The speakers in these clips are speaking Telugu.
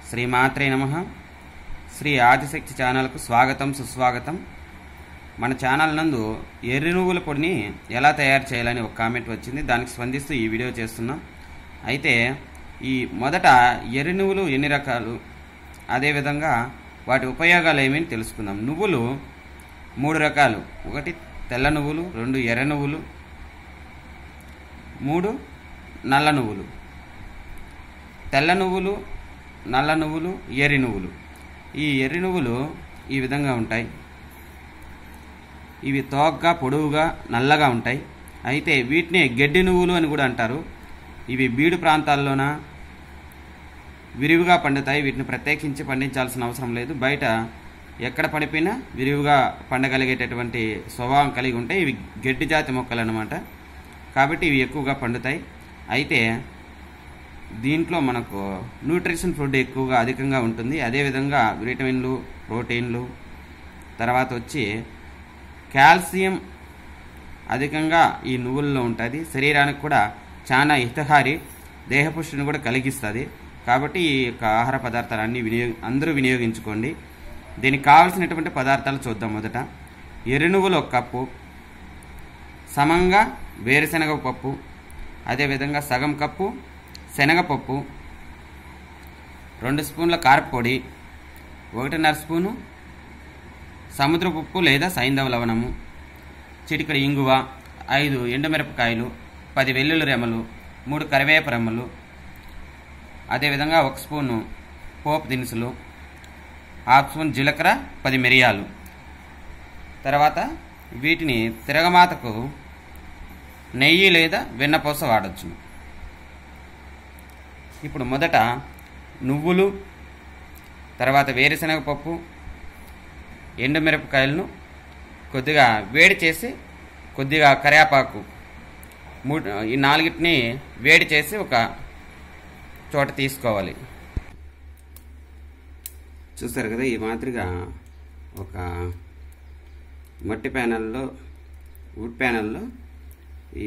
శ్రీమాత్రే నమ శ్రీ ఆదిశక్తి ఛానల్కు స్వాగతం సుస్వాగతం మన ఛానల్ నందు ఎర్రి నువ్వుల పొడిని ఎలా తయారు చేయాలని ఒక కామెంట్ వచ్చింది దానికి స్పందిస్తూ ఈ వీడియో చేస్తున్నాం అయితే ఈ మొదట ఎర్రి నువ్వులు ఎన్ని రకాలు అదేవిధంగా వాటి ఉపయోగాలు ఏమని తెలుసుకుందాం నువ్వులు మూడు రకాలు ఒకటి తెల్ల నువ్వులు రెండు ఎర్ర నువ్వులు మూడు నల్ల నువ్వులు తెల్ల నువ్వులు నల్ల నువ్వులు ఎర్రి నువ్వులు ఈ ఎర్రి నువ్వులు ఈ విధంగా ఉంటాయి ఇవి తోగ్గా పొడవుగా నల్లగా ఉంటాయి అయితే వీటిని గడ్డి నువ్వులు అని కూడా అంటారు ఇవి బీడు ప్రాంతాల్లోన విరివిగా పండుతాయి వీటిని ప్రత్యేకించి పండించాల్సిన అవసరం లేదు బయట ఎక్కడ పడిపోయినా విరివిగా పండగలిగేటటువంటి స్వభావం కలిగి ఉంటాయి ఇవి గడ్డి జాతి మొక్కలు అన్నమాట కాబట్టి ఇవి ఎక్కువగా పండుతాయి అయితే దీంట్లో మనకు న్యూట్రిషన్ ఫుడ్ ఎక్కువగా అధికంగా ఉంటుంది అదేవిధంగా విటమిన్లు ప్రోటీన్లు తర్వాత వచ్చి కాల్షియం అధికంగా ఈ నువ్వుల్లో ఉంటుంది శరీరానికి కూడా చాలా హితహారి దేహపుష్టిని కూడా కలిగిస్తుంది కాబట్టి ఈ యొక్క ఆహార పదార్థాలు అన్ని వినియోగ అందరూ వినియోగించుకోండి దీనికి కావాల్సినటువంటి పదార్థాలు చూద్దాం మొదట ఎర్రి నువ్వులు ఒక కప్పు సమంగా వేరుశనగ పప్పు అదేవిధంగా సగం కప్పు శనగపప్పు రెండు స్పూన్ల కారపొడి ఒకటిన్నర స్పూను సముద్రపప్పు లేదా సైంధవ లవణము చిటికడి ఇంగువ ఐదు ఎండుమిరపకాయలు పది వెల్లుల్లి రెమ్మలు మూడు కరివేప రెమ్మలు అదేవిధంగా ఒక స్పూను పోపు దినుసులు హాఫ్ స్పూన్ జీలకర్ర పది మిరియాలు తర్వాత వీటిని తిరగమాతకు నెయ్యి లేదా వెన్నపూస వాడచ్చు ఇప్పుడు మొదట నువ్వులు తర్వాత వేరుశనగ పప్పు ఎండుమిరపకాయలను కొద్దిగా వేడి చేసి కొద్దిగా కరివేపాకు మూడు ఈ నాలుగిటిని వేడి చేసి ఒక చోట తీసుకోవాలి చూస్తారు కదా ఈ మాదిరిగా ఒక మట్టి ప్యానల్లో వుడ్ ప్యానల్లో ఈ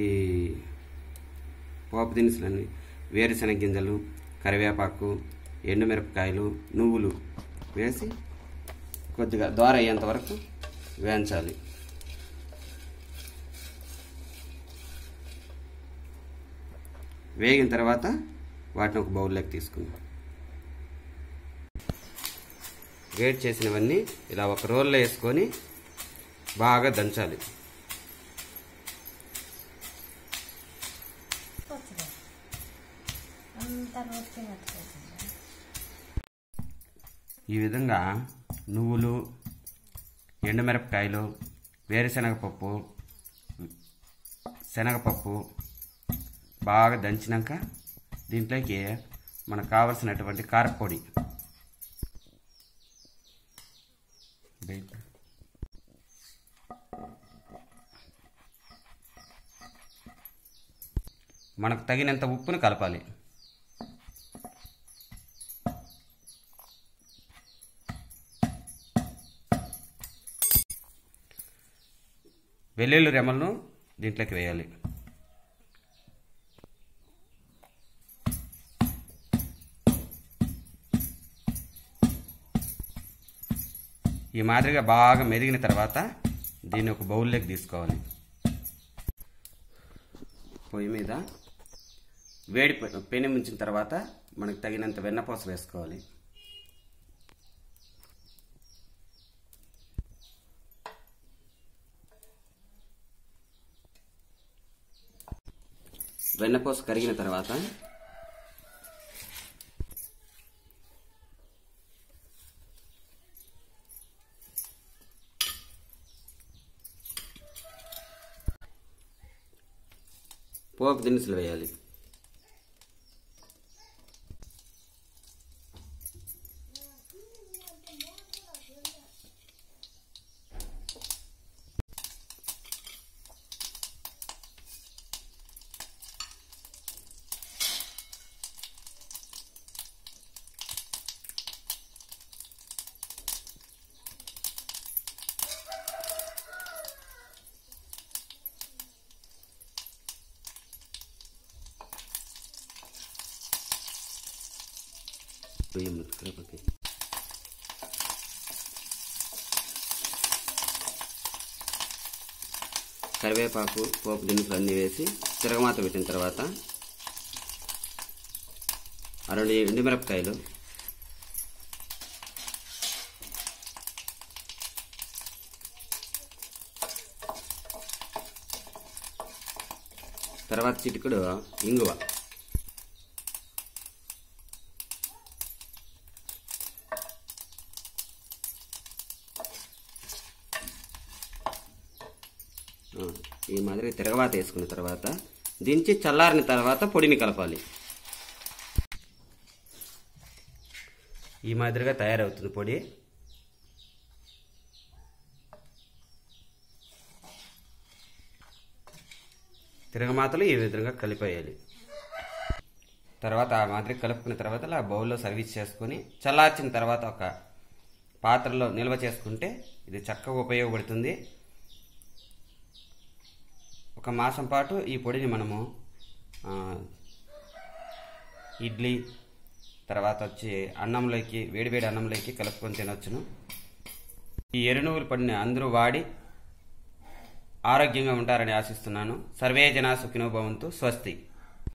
పోపు దినుసులన్నీ వేరుశనగ గింజలు కరివేపాకు ఎండుమిరపకాయలు నువ్వులు వేసి కొద్దిగా దోర అయ్యేంత వరకు వేయించాలి వేగిన తర్వాత వాటిని ఒక బౌల్లోకి తీసుకుందాం వేడి చేసినవన్నీ ఇలా ఒక రోల్లో వేసుకొని బాగా దంచాలి ఈ విధంగా నువ్వులు ఎండుమిరపకాయలు వేరుశనగపప్పు శనగపప్పు బాగా దంచినాక దీంట్లోకి మనకు కావలసినటువంటి కారపొడి మనకు తగినంత ఉప్పును కలపాలి వెల్లుల్లి రెమ్మలను దీంట్లోకి వేయాలి ఈ మాదిరిగా బాగా మెదిగిన తర్వాత దీన్ని ఒక బౌల్లోకి తీసుకోవాలి పొయ్యి మీద వేడి పెను ముంచిన తర్వాత మనకు తగినంత వెన్నపూస వేసుకోవాలి వెన్నపూస కరిగిన తర్వాత పోపు దినుసులు వేయాలి వేయమ్మ, కరివేపాకు. కరివేపాకు పోపు దినుసులు అన్నీ వేసి తిరగమాత పెట్టిన తర్వాత ఆ రెండు ఎండుమిరపకాయలు తర్వాత చిటికుడు ఇంగువ ఆ, ఈ మాదిరి తిరగవాత వేసుకున్న తర్వాత దించి చల్లారిన తర్వాత పొడిని కలపాలి ఈ మాదిరిగా తయారవుతుంది పొడి తిరగమాతలు ఈ విధంగా కలిపేయాలి తర్వాత ఆ మాదిరి కలుపుకున్న తర్వాత అలా బౌల్లో సర్వీస్ చేసుకొని చల్లార్చిన తర్వాత ఒక పాత్రలో నిల్వ చేసుకుంటే ఇది చక్కగా ఉపయోగపడుతుంది ఒక మాసం పాటు ఈ పొడిని మనము ఆ, ఇడ్లీ తర్వాత వచ్చి అన్నంలోకి వేడివేడి అన్నంలోకి కలుపుకొని తినొచ్చును ఈ ఎరునువుల పొడిని అందరూ వాడి ఆరోగ్యంగా ఉంటారని ఆశిస్తున్నాను సర్వే జనా సుఖినో భవంతు స్వస్తి